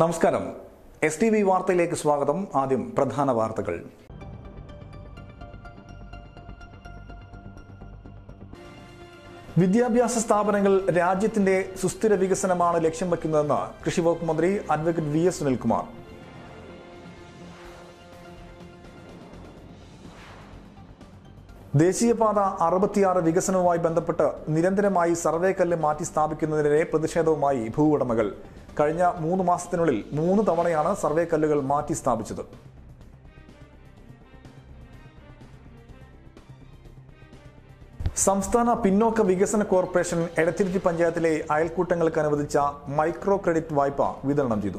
നമസ്കാരം S T V വാർത്തയിലേക്ക് സ്വാഗതം ആദ്യം പ്രധാന വാർത്തകൾ വിദ്യാഭ്യാസ സ്ഥാപനങ്ങൾ രാജ്യത്തിന്റെ സുസ്ഥിര വികസനമാണ് ലക്ഷ്യം വയ്ക്കുന്നതെന്ന് കൃഷി വകുപ്പ് മന്ത്രി അഡ്വക്കേറ്റ് വി എസ് സുനിൽകുമാർ ദേശീയപാത അറുപത്തിയാറ് വികസനവുമായി ബന്ധപ്പെട്ട് നിരന്തരമായി സർവേ കല്ല് മാറ്റി സ്ഥാപിക്കുന്നതിനെതിരെ പ്രതിഷേധവുമായി ഭൂവുടമകൾ കഴിഞ്ഞ മൂന്ന് മാസത്തിനുള്ളിൽ മൂന്ന് തവണയാണ് സർവേ കല്ലുകൾ മാറ്റി സ്ഥാപിച്ചത് സംസ്ഥാന പിന്നോക്ക വികസന കോർപ്പറേഷൻ എടത്തിരുത്തി പഞ്ചായത്തിലെ അയൽക്കൂട്ടങ്ങൾക്ക് അനുവദിച്ച മൈക്രോ ക്രെഡിറ്റ് വായ്പ വിതരണം ചെയ്തു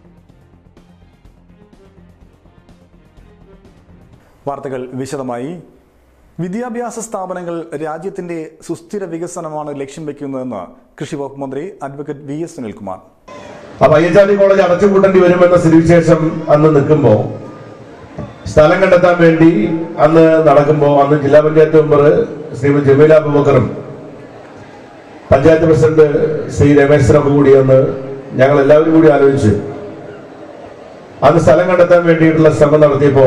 വാർത്തകൾ വിശദമായി വിദ്യാഭ്യാസ സ്ഥാപനങ്ങൾ രാജ്യത്തിന്റെ സുസ്ഥിര വികസനമാണ് ലക്ഷ്യം വെക്കുന്നതെന്ന് കൃഷി വകുപ്പ് മന്ത്രി അഡ്വക്കേറ്റ് വി എസ് സുനിൽകുമാർ അപ്പൊ അയ്യച്ചാണ്ടി കോളേജ് അടച്ചുപൂട്ടേണ്ടി വരുമെന്ന സ്ഥിതിവിശേഷം അന്ന് നിൽക്കുമ്പോ സ്ഥലം കണ്ടെത്താൻ വേണ്ടി അന്ന് നടക്കുമ്പോ അന്ന് ജില്ലാ പഞ്ചായത്ത് മെമ്പർ ശ്രീമതി ജമീല അബുബക്കറും പഞ്ചായത്ത് പ്രസിഡന്റ് ശ്രീ രമേശനൊക്കെ കൂടി അന്ന് ഞങ്ങൾ എല്ലാവരും കൂടി ആലോചിച്ച് അന്ന് സ്ഥലം കണ്ടെത്താൻ വേണ്ടിയിട്ടുള്ള ശ്രമം നടത്തിയപ്പോ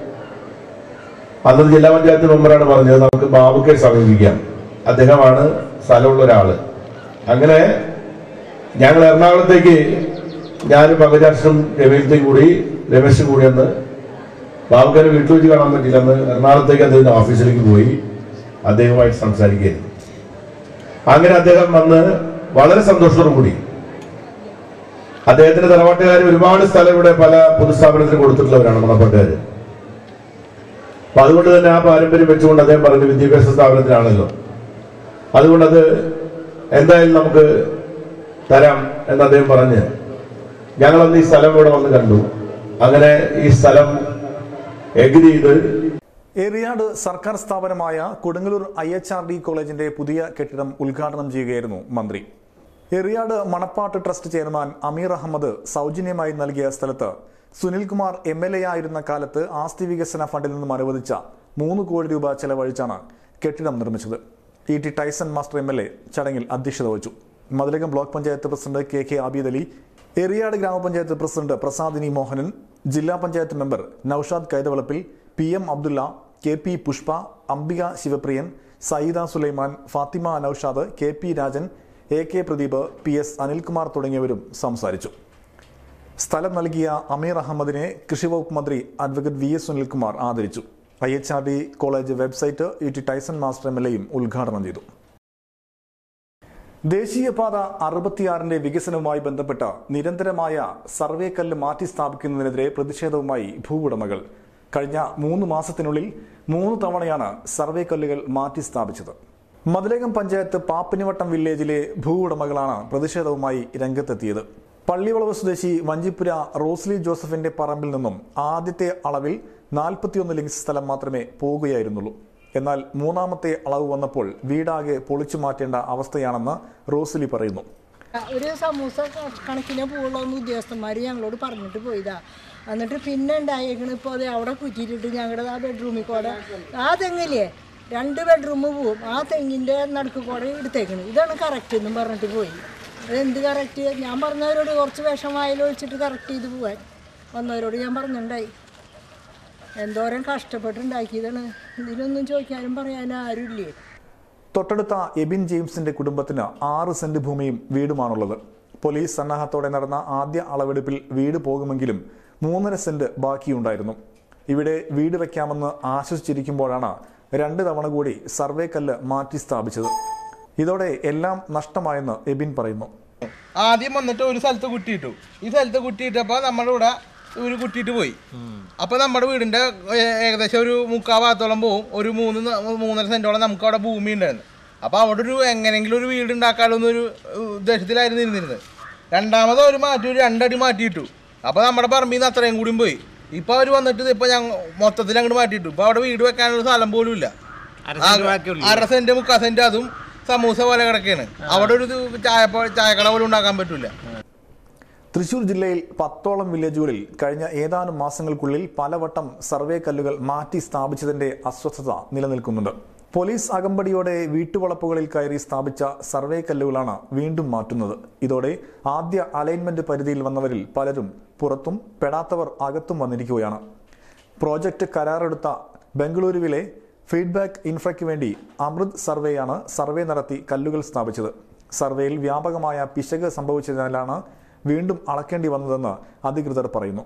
അന്ന് ജില്ലാ പഞ്ചായത്ത് മെമ്പറാണ് പറഞ്ഞത് നമുക്ക് ബാബുക്കെ സമീപിക്കാം അദ്ദേഹമാണ് സ്ഥലമുള്ള ഒരാള് അങ്ങനെ ഞങ്ങൾ എറണാകുളത്തേക്ക് ഞാനും പങ്കജാക്ഷനും രമേശത്തേക്ക് കൂടി രമേശും കൂടി അന്ന് ബാബുക്കാരെ വീട്ടിൽ വെച്ച് കാണാൻ പറ്റില്ല അന്ന് എറണാകുളത്തേക്ക് അദ്ദേഹത്തിന്റെ ഓഫീസിലേക്ക് പോയി അദ്ദേഹവുമായിട്ട് സംസാരിക്കുകയായിരുന്നു അങ്ങനെ അദ്ദേഹം വന്ന് വളരെ സന്തോഷത്തോടു കൂടി അദ്ദേഹത്തിന്റെ തറവാട്ടുകാർ ഒരുപാട് സ്ഥലം ഇവിടെ പല പൊതുസ്ഥാപനത്തിന് കൊടുത്തിട്ടുള്ളവരാണ് മണപ്പാട്ടുകാര് അപ്പൊ അതുകൊണ്ട് തന്നെ ആ പാരമ്പര്യം വെച്ചുകൊണ്ട് അദ്ദേഹം പറഞ്ഞു വിദ്യാഭ്യാസ സ്ഥാപനത്തിനാണല്ലോ അതുകൊണ്ട് അത് എന്തായാലും നമുക്ക് തരാം എന്ന് അദ്ദേഹം പറഞ്ഞ് ഞങ്ങളന്ന് ഈ സ്ഥലം ഇവിടെ വന്ന് കണ്ടു അങ്ങനെ ഈ സ്ഥലം എഗ്രി ചെയ്ത് ഏറിയാട് സർക്കാർ സ്ഥാപനമായ Kodungallur I H R D കോളേജിന്റെ പുതിയ കെട്ടിടം ഉദ്ഘാടനം ചെയ്യുകയായിരുന്നു മന്ത്രി എറിയാട് മണപ്പാട്ട് ട്രസ്റ്റ് ചെയർമാൻ അമീർ അഹമ്മദ് സൗജന്യമായി നൽകിയ സ്ഥലത്ത് സുനിൽകുമാർ എം എൽ എ ആയിരുന്ന കാലത്ത് ആസ്തി വികസന ഫണ്ടിൽ നിന്നും അനുവദിച്ച മൂന്ന് കോടി രൂപ ചെലവഴിച്ചാണ് കെട്ടിടം നിർമ്മിച്ചത് E T Tyson master M L A ചടങ്ങിൽ അധ്യക്ഷത വഹിച്ചു Mathilakam block panchayat president K K Abid Ali Eriyad ഗ്രാമപഞ്ചായത്ത് പ്രസിഡന്റ് പ്രസാദിനി മോഹനൻ ജില്ലാ panchayat member Noushad Kaithavalappil P M Abdulla K P Pushpa Ambika Sivapriyan Sayyida Sulaiman Fathima Noushad K P Rajan A K Pradeep P S Anilkumar തുടങ്ങിയവരും സംസാരിച്ചു സ്ഥലം നൽകിയ അമീർ അഹമ്മദിനെ കൃഷിവകുപ്പ് മന്ത്രി അഡ്വക്കേറ്റ് വി എസ് സുനിൽകുമാർ ആദരിച്ചു I H R D college website E T Tyson master M L എയും ഉദ്ഘാടനം ചെയ്തു ദേശീയപാത അറുപത്തിയാറിന്റെ വികസനവുമായി ബന്ധപ്പെട്ട് നിരന്തരമായ സർവേ കല്ല് മാറ്റി സ്ഥാപിക്കുന്നതിനെതിരെ പ്രതിഷേധവുമായി ഭൂവുടമകൾ കഴിഞ്ഞ മൂന്ന് മാസത്തിനുള്ളിൽ മൂന്ന് തവണയാണ് സർവേ കല്ലുകൾ മാറ്റി സ്ഥാപിച്ചത് മതിലകം പഞ്ചായത്ത് പാപ്പിനിവട്ടം വില്ലേജിലെ ഭൂവുടമകളാണ് പ്രതിഷേധവുമായി രംഗത്തെത്തിയത് പള്ളിവളവ് സ്വദേശി വഞ്ചിപ്പുര റോസ്ലി ജോസഫിന്റെ പറമ്പിൽ നിന്നും ആദ്യത്തെ അളവിൽ നാൽപ്പത്തിയൊന്ന് ലിങ്സ് സ്ഥലം മാത്രമേ പോകുകയായിരുന്നുള്ളൂ എന്നാൽ മൂന്നാമത്തെ അളവ് വന്നപ്പോൾ വീടാകെ പൊളിച്ചു മാറ്റേണ്ട അവസ്ഥയാണെന്ന് റോസ്ലി പറയുന്നു ഒരു സമൂസ കണക്കിനെ പോകുള്ളൂന്ന് ഉദ്യോഗസ്ഥന്മാർ ഞങ്ങളോട് പറഞ്ഞിട്ട് പോയതാ എന്നിട്ട് പിന്നെ ഉണ്ടായേക്കണ് ഇപ്പോൾ അത് അവിടെ കുറ്റിയിട്ടിട്ട് ഞങ്ങളുടെ ആ ബെഡ്റൂമിൽ കൂടെ ആ തെങ്ങില്ലേ രണ്ട് ബെഡ്റൂം പോവും ആ തെങ്ങിൻ്റെ നടുക്ക് കൂടെ എടുത്തേക്കണ് ഇതാണ് കറക്റ്റ് എന്നും പറഞ്ഞിട്ട് പോയി അതെന്ത് കറക്റ്റ് ഞാൻ പറഞ്ഞവരോട് കുറച്ച് വിഷം വായിലൊഴിച്ചിട്ട് കറക്റ്റ് ചെയ്ത് പോവാൻ വന്നവരോട് ഞാൻ പറഞ്ഞിട്ടുണ്ടായി എന്തോരം കഷ്ടപ്പെട്ടുണ്ടാക്കിയതാണ് ഇതിനൊന്നും ചോദിക്കാനും പറയാനും ആരുമില്ലേ തൊട്ടടുത്ത എബിൻ ജെയിംസിന്റെ കുടുംബത്തിന് ആറ് സെന്റ് ഭൂമിയും വീടുമാണുള്ളത് പോലീസ് സന്നാഹത്തോടെ നടന്ന ആദ്യ അളവെടുപ്പിൽ വീട് പോകുമെങ്കിലും മൂന്നര സെന്റ് ബാക്കിയുണ്ടായിരുന്നു ഇവിടെ വീട് വെക്കാമെന്ന് ആശ്വസിച്ചിരിക്കുമ്പോഴാണ് രണ്ട് തവണ കൂടി സർവേ കല്ല് മാറ്റി സ്ഥാപിച്ചത് ഇതോടെ എല്ലാം നഷ്ടമായെന്ന് എബിൻ പറയുന്നു ആദ്യം വന്നിട്ട് ഒരു സ്ഥലത്ത് കുട്ടിയിട്ടു ഈ സ്ഥലത്ത് കുട്ടിയിട്ടപ്പോൾ നമ്മുടെ ഇവിടെ ഒരു കുട്ടിയിട്ട് പോയി അപ്പോൾ നമ്മുടെ വീടിൻ്റെ ഏ- ഏകദേശം ഒരു മുക്കാ ഭാഗത്തോളം പോവും ഒരു മൂന്ന് ന- മൂന്നര സെൻറ്റോളം നമുക്ക് അവിടെ ഭൂമി ഉണ്ടായിരുന്നു അപ്പോൾ അവിടെ ഒരു എങ്ങനെയെങ്കിലും ഒരു വീട് ഉണ്ടാക്കാമല്ലോ എന്നൊരു ഉദ്ദേശത്തിലായിരുന്നു ഇരുന്നിരുന്നത് രണ്ടാമത് ഒരു മാറ്റി ഒരു രണ്ടടി മാറ്റിയിട്ടു അപ്പോൾ നമ്മുടെ പറമ്പിൽ നിന്ന് അത്രയും കൂടിയും പോയി ഇപ്പോൾ അവർ വന്നിട്ട് ഇപ്പോൾ ഞങ്ങൾ മൊത്തത്തിൽ അങ്ങോട്ട് മാറ്റിയിട്ടു ഇപ്പോൾ അവിടെ വീട് വെക്കാനുള്ള സ്ഥലം പോലും ഇല്ല അര സെന്റ് മുക്കാൽ സെന്റ് അതും സമൂസ പോലെ കിടക്കുകയാണ് അവിടെ ഒരു ഇത് ചായ ചായക്കട പോലും ഉണ്ടാക്കാൻ പറ്റൂല തൃശൂർ ജില്ലയിൽ പത്തോളം വില്ലേജുകളിൽ കഴിഞ്ഞ ഏതാനും മാസങ്ങൾക്കുള്ളിൽ പലവട്ടം സർവേ കല്ലുകൾ മാറ്റി സ്ഥാപിച്ചതിന്റെ അസ്വസ്ഥത നിലനിൽക്കുന്നുണ്ട് പോലീസ് അകമ്പടിയോടെ വീട്ടുവളപ്പുകളിൽ കയറി സ്ഥാപിച്ച സർവേ കല്ലുകളാണ് വീണ്ടും മാറ്റുന്നത് ഇതോടെ ആദ്യ അലൈൻമെന്റ് പരിധിയിൽ വന്നവരിൽ പലരും പുറത്തും പെടാത്തവർ അകത്തും വന്നിരിക്കുകയാണ് പ്രോജക്റ്റ് കരാറെടുത്ത ബംഗളൂരുവിലെ ഫീഡ്ബാക്ക് ഇൻഫ്രയ്ക്ക് വേണ്ടി അമൃത് സർവേയാണ് സർവേ നടത്തി കല്ലുകൾ സ്ഥാപിച്ചത് സർവേയിൽ വ്യാപകമായ പിശക് സംഭവിച്ചതിനാലാണ് വീണ്ടും അളക്കേണ്ടി വന്നതെന്ന് അധികൃതർ പറയുന്നു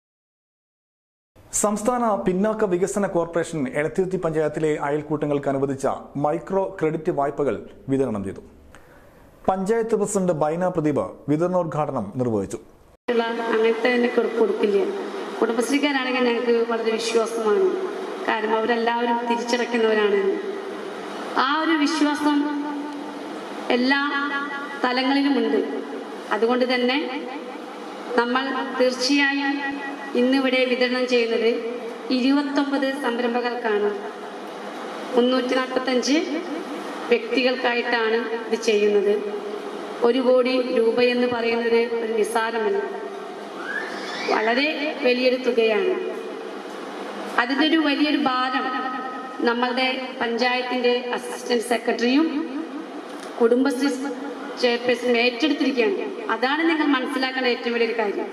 സംസ്ഥാന പിന്നാക്ക വികസന കോർപ്പറേഷൻ എടത്തിരുത്തി പഞ്ചായത്തിലെ അയൽക്കൂട്ടങ്ങൾക്ക് അനുവദിച്ച മൈക്രോ ക്രെഡിറ്റ് വായ്പകൾ വിതരണം ചെയ്തു പഞ്ചായത്ത് പ്രസിഡന്റ് ബൈന പ്രദീപ് വിതരണോദ്ഘാടനം നിർവഹിച്ചു ഉള്ള അങ്ങനത്തെ തന്നെ കൊടു- കൊടുക്കില്ല കുടുംബശ്രീക്കാരാണെങ്കിൽ ഞങ്ങൾക്ക് വളരെ വിശ്വാസമാണ് കാരണം അവരെല്ലാവരും തിരിച്ചടയ്ക്കുന്നവരാണ് ആ ഒരു വിശ്വാസം എല്ലാ തലങ്ങളിലുമുണ്ട് അതുകൊണ്ട് തന്നെ നമ്മൾ തീർച്ചയായും ഇന്നിവിടെ വിതരണം ചെയ്യുന്നത് ഇരുപത്തൊമ്പത് സംരംഭകർക്കാണ് മുന്നൂറ്റി നാൽപ്പത്തഞ്ച് വ്യക്തികൾക്കായിട്ടാണ് ഇത് ചെയ്യുന്നത് ഒരു കോടി രൂപ എന്ന് പറയുന്നത് ഒരു നിസ്സാരമല്ല വളരെ വലിയൊരു തുകയാണ് അതിൻ്റെ ഒരു വലിയൊരു ഭാരം നമ്മളുടെ പഞ്ചായത്തിൻ്റെ അസിസ്റ്റന്റ് സെക്രട്ടറിയും കുടുംബശ്രീ ചെയർപേഴ്സണും ഏറ്റെടുത്തിരിക്കുകയാണ് അതാണ് നിങ്ങൾ മനസ്സിലാക്കേണ്ട ഏറ്റവും വലിയൊരു കാര്യം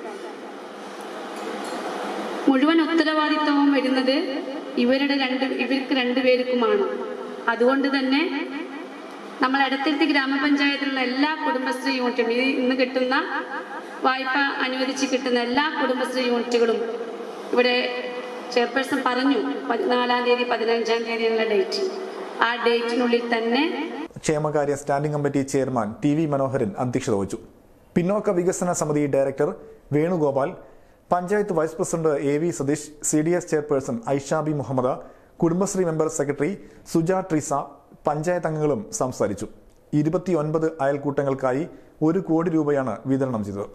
മുഴുവൻ ഉത്തരവാദിത്വവും വരുന്നത് ഇവരുടെ രണ്ട് ഇവർക്ക് രണ്ടുപേർക്കുമാണ് അതുകൊണ്ട് തന്നെ നമ്മൾ അടുത്തടുത്ത് ഗ്രാമപഞ്ചായത്തിലുള്ള എല്ലാ കുടുംബശ്രീ യൂണിറ്റും ഈ ഇന്ന് കിട്ടുന്ന വായ്പ അനുവദിച്ച് കിട്ടുന്ന എല്ലാ കുടുംബശ്രീ യൂണിറ്റുകളും ഇവിടെ ചെയർപേഴ്സൺ പറഞ്ഞു പതിനാലാം തീയതി പതിനഞ്ചാം തീയതിയുള്ള ഡേറ്റ് ആ ഡേറ്റിനുള്ളിൽ തന്നെ ക്ഷേമകാര്യ standing committee chairman T V Manoharan അധ്യക്ഷത വഹിച്ചു പിന്നോക്ക വികസന സമിതി director Venugopal panchayat vice president A V Satheesh C D S chairperson Aishabi Muhammad Kudumbashree member secretary Suja Treesa panchayat അംഗങ്ങളും സംസാരിച്ചു ഇരുപത്തിയൊൻപത് അയൽക്കൂട്ടങ്ങൾക്കായി ഒരു കോടി രൂപയാണ് വിതരണം ചെയ്തത്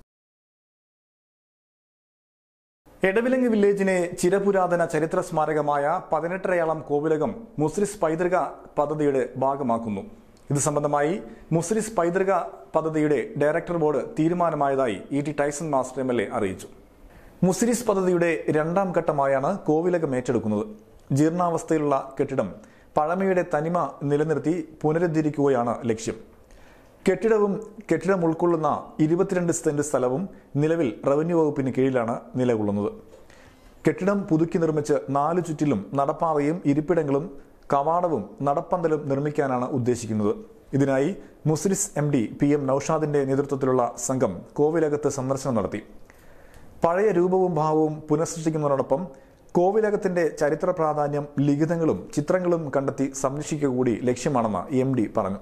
എടവിലങ്ങ് വില്ലേജിനെ ചിരപുരാതന ചരിത്ര സ്മാരകമായ പതിനെട്ടരയാളം കോവിലകം മുസ്ലിസ് പൈതൃക പദ്ധതിയുടെ ഭാഗമാക്കുന്നു ഇത് സംബന്ധമായി മുസ്ലിസ് പൈതൃക പദ്ധതിയുടെ ഡയറക്ടർ ബോർഡ് തീരുമാനമായതായി E T Tyson master M L A അറിയിച്ചു മുസ്ലിസ് പദ്ധതിയുടെ രണ്ടാം ഘട്ടമായാണ് കോവിലകം ഏറ്റെടുക്കുന്നത് ജീർണാവസ്ഥയിലുള്ള കെട്ടിടം പഴമയുടെ തനിമ നിലനിർത്തി പുനരുദ്ധരിക്കുകയാണ് ലക്ഷ്യം കെട്ടിടവും കെട്ടിടം ഉൾക്കൊള്ളുന്ന ഇരുപത്തിരണ്ട് സെന്റ് സ്ഥലവും നിലവിൽ റവന്യൂ വകുപ്പിന് കീഴിലാണ് നിലകൊള്ളുന്നത് കെട്ടിടം പുതുക്കി നിർമ്മിച്ച് നാലു ചുറ്റിലും നടപ്പാതയും ഇരിപ്പിടങ്ങളും കവാടവും നടപ്പന്തലും നിർമ്മിക്കാനാണ് ഉദ്ദേശിക്കുന്നത് ഇതിനായി Muziris M D P M നൌഷാദിന്റെ നേതൃത്വത്തിലുള്ള സംഘം കോവിലകത്ത് സന്ദർശനം നടത്തി പഴയ രൂപവും ഭാവവും പുനഃസൃഷ്ടിക്കുന്നതോടൊപ്പം കോവിലകത്തിന്റെ ചരിത്ര പ്രാധാന്യം ലിഖിതങ്ങളും ചിത്രങ്ങളും കണ്ടെത്തി സംരക്ഷിക്കുക കൂടി ലക്ഷ്യമാണെന്ന് എം ഡി പറഞ്ഞു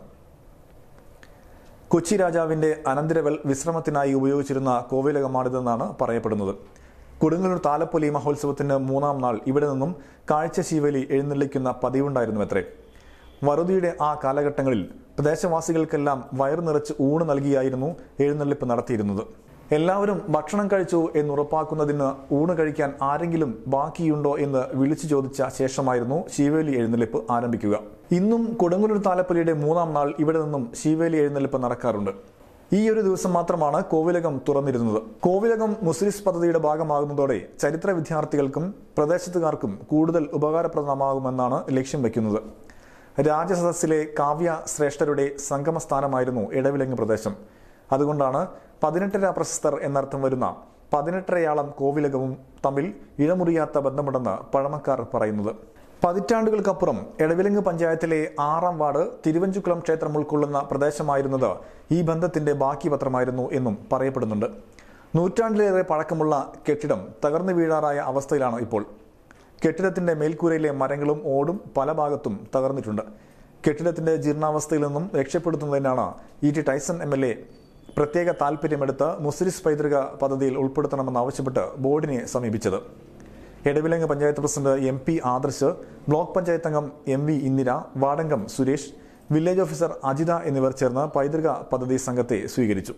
കൊച്ചി രാജാവിന്റെ അനന്തരവൽ വിശ്രമത്തിനായി ഉപയോഗിച്ചിരുന്ന കോവിലകമാണിതെന്നാണ് പറയപ്പെടുന്നത് കൊടുങ്ങല്ലൂർ താലപ്പൊലി മഹോത്സവത്തിന് മൂന്നാം നാൾ ഇവിടെ നിന്നും കാഴ്ചശീവലി എഴുന്നള്ളിക്കുന്ന പതിവുണ്ടായിരുന്നു അത്രേ വറുതിയുടെ ആ കാലഘട്ടങ്ങളിൽ പ്രദേശവാസികൾക്കെല്ലാം വയറു നിറച്ച് ഊണ് നൽകിയായിരുന്നു എഴുന്നള്ളിപ്പ് നടത്തിയിരുന്നത് എല്ലാവരും ഭക്ഷണം കഴിച്ചു എന്നുറപ്പാക്കുന്നതിന് ഊണ് കഴിക്കാൻ ആരെങ്കിലും ബാക്കിയുണ്ടോ എന്ന് വിളിച്ചു ചോദിച്ച ശേഷമായിരുന്നു ശീവേലി എഴുന്നള്ളിപ്പ് ആരംഭിക്കുക ഇന്നും കൊടുങ്ങല്ലൂർ താലപ്പൊലിയുടെ മൂന്നാം നാൾ ഇവിടെ നിന്നും ശീവേലി എഴുന്നള്ളിപ്പ് നടക്കാറുണ്ട് ഈ ഒരു ദിവസം മാത്രമാണ് കോവിലകം തുറന്നിരുന്നത് കോവിലകം മുസ്ലിസ് പദ്ധതിയുടെ ഭാഗമാകുന്നതോടെ ചരിത്ര വിദ്യാർത്ഥികൾക്കും പ്രദേശത്തുകാർക്കും കൂടുതൽ ഉപകാരപ്രദമാകുമെന്നാണ് ലക്ഷ്യം വയ്ക്കുന്നത് രാജസദസ്സിലെ കാവ്യ ശ്രേഷ്ഠരുടെ സംഗമസ്ഥാനമായിരുന്നു ഇടവിലങ്ങ് പ്രദേശം അതുകൊണ്ടാണ് പതിനെട്ടര പ്രശസ്തർ എന്നർത്ഥം വരുന്ന പതിനെട്ടരയാളം കോവിലകവും തമ്മിൽ ഇഴമുറിയാത്ത ബന്ധമുണ്ടെന്ന് പഴമക്കാർ പറയുന്നത് പതിറ്റാണ്ടുകൾക്കപ്പുറം എടവിലങ്ങ് പഞ്ചായത്തിലെ ആറാം വാർഡ് തിരുവഞ്ചുക്കുളം ക്ഷേത്രം ഉൾക്കൊള്ളുന്ന പ്രദേശമായിരുന്നത് ഈ ബന്ധത്തിന്റെ ബാക്കി പത്രമായിരുന്നു എന്നും പറയപ്പെടുന്നുണ്ട് നൂറ്റാണ്ടിലേറെ പഴക്കമുള്ള കെട്ടിടം തകർന്നു വീഴാറായ അവസ്ഥയിലാണ് ഇപ്പോൾ കെട്ടിടത്തിന്റെ മേൽക്കൂരയിലെ മരങ്ങളും ഓടും പല ഭാഗത്തും തകർന്നിട്ടുണ്ട് കെട്ടിടത്തിന്റെ ജീർണാവസ്ഥയിൽ നിന്നും രക്ഷപ്പെടുത്തുന്നതിനാണ് E T Tyson M L A പ്രത്യേക താൽപര്യമെടുത്ത് മുസ്ലിസ് പൈതൃക പദ്ധതിയിൽ ഉൾപ്പെടുത്തണമെന്നാവശ്യപ്പെട്ട് ബോർഡിനെ സമീപിച്ചത് Edavilangu panchayat president M P Adarsh block panchayat അംഗം എം വി ഇന്ദിര വാർഡംഗം സുരേഷ് വില്ലേജ് ഓഫീസർ അജിത എന്നിവർ ചേർന്ന് പൈതൃക പദ്ധതി സംഘത്തെ സ്വീകരിച്ചു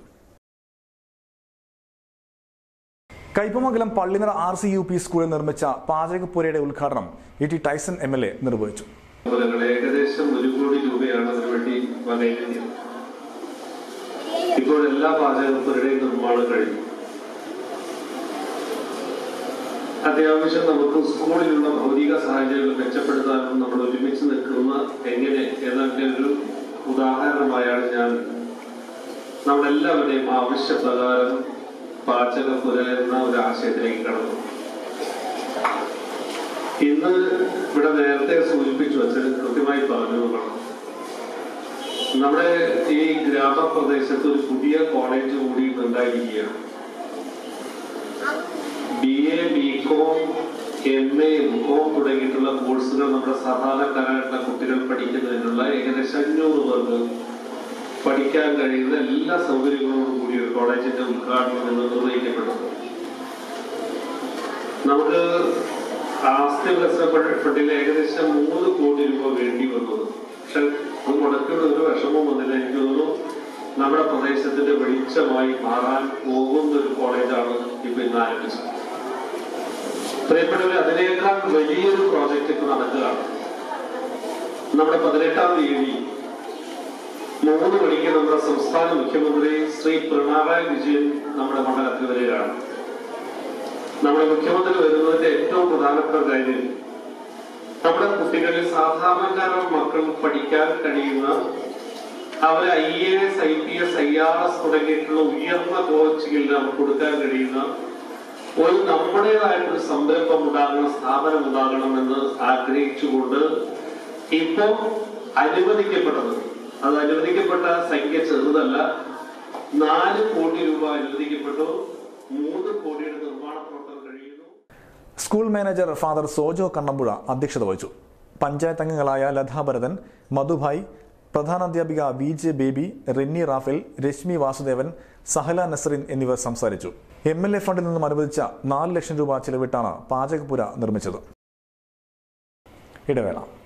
Kaipamangalam Pallinara R C U P സ്കൂളിൽ നിർമ്മിച്ച പാചകപ്പുരയുടെ ഉദ്ഘാടനം E T Tyson M L A നിർവഹിച്ചു ഫലങ്ങൾ ഏകദേശം ഒരു കോടി രൂപയാണ് അതിനുവേണ്ടി വകയിരുത്തിയത് ഇപ്പോൾ എല്ലാ പാചകപ്പുരയുടെയും നിർമ്മാണം കഴിഞ്ഞു അത്യാവശ്യം നമുക്ക് സ്കൂളിലുള്ള ഭൗതിക സാഹചര്യങ്ങൾ മെച്ചപ്പെടുത്താനും നമ്മൾ ഒരുമിച്ച് നിൽക്കുന്ന എങ്ങനെ എന്നതിന്റെ ഒരു ഉദാഹരണമായാണ് ഞാൻ നമ്മളെല്ലാവരുടെയും ആവശ്യപ്രകാരം പാചകപ്പുര എന്ന ഒരു ആശയത്തിലേക്ക് കടന്നു ഇന്ന് ഇവിടെ നേരത്തെ സൂചിപ്പിച്ചു വെച്ചത് കൃത്യമായി പറഞ്ഞു നോക്കണം നമ്മുടെ ഈ ഗ്രാമപ്രദേശത്ത് ഒരു പുതിയ കോളേജ് കൂടി ഉണ്ടായിരിക്കുകയാണ് B A B Com M A M Com തുടങ്ങിയിട്ടുള്ള കോഴ്സുകൾ നമ്മുടെ സാധാരണക്കാരായിട്ടുള്ള കുട്ടികൾ പഠിക്കുന്നതിനുള്ള ഏകദേശം അഞ്ഞൂറ് പേർക്ക് പഠിക്കാൻ കഴിയുന്ന എല്ലാ സൗകര്യങ്ങളോടും കൂടി ഒരു കോളേജിന്റെ ഉദ്ഘാടനം എന്ന് നിർവഹിക്കപ്പെട്ടു നമുക്ക് ആസ്തി വികസന ഫണ്ടിൽ ഏകദേശം മൂന്ന് കോടി രൂപ വേണ്ടി വന്നത് പക്ഷെ അത് മുടക്കിയുടെ ഒരു വിഷമവും വന്നില്ല എനിക്ക് തോന്നുന്നു നമ്മുടെ പ്രദേശത്തിന്റെ വെളിച്ചമായി മാറാൻ പോകുന്ന ഒരു കോളേജാണ് ഇപ്പൊ ഇന്ന് ആരംഭിച്ചത് പ്രിയപ്പെട്ടവർ അതിനേക്കാൾ വലിയൊരു പ്രോജക്റ്റ് ഇപ്പൊ നടക്കുകയാണ് നമ്മുടെ പതിനെട്ടാം തീയതി മൂന്ന് മണിക്ക് നമ്മുടെ സംസ്ഥാന മുഖ്യമന്ത്രി ശ്രീ പിണറായി വിജയൻ നമ്മുടെ മണ്ഡലത്തിൽ വരികയാണ് നമ്മുടെ മുഖ്യമന്ത്രി വരുന്നതിന്റെ ഏറ്റവും പ്രധാനപ്പെട്ട കാര്യം നമ്മുടെ കുട്ടികളിൽ സാധാരണക്കാരായ മക്കൾ പഠിക്കാൻ കഴിയുന്ന അവരെ I A S I P S I R S തുടങ്ങിയിട്ടുള്ള ഉയർന്ന കോച്ചിങ്ങിൽ നമുക്ക് കൊടുക്കാൻ കഴിയുന്ന ഒരു നമ്മുടേതായിട്ടൊരു സംരംഭം ഉണ്ടാകണം സ്ഥാപനം ഉണ്ടാകണമെന്ന് ആഗ്രഹിച്ചുകൊണ്ട് ഇപ്പൊ അനുവദിക്കപ്പെട്ടത് അത് അനുവദിക്കപ്പെട്ട സംഖ്യ ചെറുതല്ല നാല് കോടി രൂപ അനുവദിക്കപ്പെട്ടു മൂന്ന് കോടിയുടെ നിർമ്മാണ പ്രവർത്തനം കഴിയുന്നു school manager father Sojo Kannampuzha അധ്യക്ഷത വഹിച്ചു പഞ്ചായത്ത് അംഗങ്ങളായ ലതാഭരതൻ മധുഭായ് പ്രധാനാധ്യാപിക V J Baby Rinni Raphael Reshmi Vasudevan Sahala Nasrin എന്നിവർ സംസാരിച്ചു എം എൽ എ ഫണ്ടിൽ നിന്നും അനുവദിച്ച നാല് ലക്ഷം രൂപ ചെലവിട്ടാണ് പാചകപ്പുര നിർമ്മിച്ചത് ഇടവേള